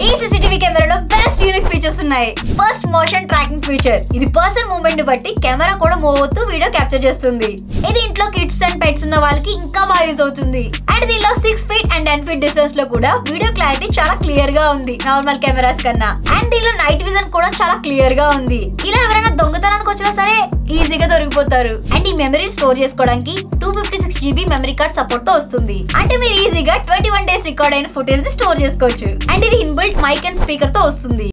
ఈ సీసీటీవీ కెమెరాలో best unique features ఉన్నాయి ఫస్ట్ మోషన్ ట్రాకింగ్ ఫీచర్ ఇది పర్సన్ మూవ్మెంట్ ని బట్టి కెమెరా కూడా మూవ్ అవుతూ వీడియో క్యాప్చర్ చేస్తుంది ఇది ఇంట్లో కిడ్స్ అండ్ పెట్స్ ఉన్న వాళ్ళకి ఇంకా బాగా యూజ్ అవుతుంది అండ్ దీనిలో six feet and ten feet distance లో కూడా వీడియో క్లారిటీ చాలా క్లియర్ గా ఉంది నార్మల్ కెమెరాస్ కన్నా అండ్ దీనిలో నైట్ విజన్ కూడా చాలా క్లియర్ గా ఉంది ఇలా ఎవరైనా దొంగతనానికి వచ్చినా సరే ఈజీగా దొరికిపోతారు అండ్ ఈ మెమరీ స్టోర్ చేసుకోవడానికి two fifty six GB memory card support తో వస్తుంది అంటే మీరు ఈజీగా ట్వంటీ వన్ డేస్ రికార్డ్ అయిన ఫుటేజ్ ని స్టోర్ చేసుకోవచ్చు అండ్ ఇది ఇన్బిల్ట్ మైక్ అండ్ స్పీకర్ తో వస్తుంది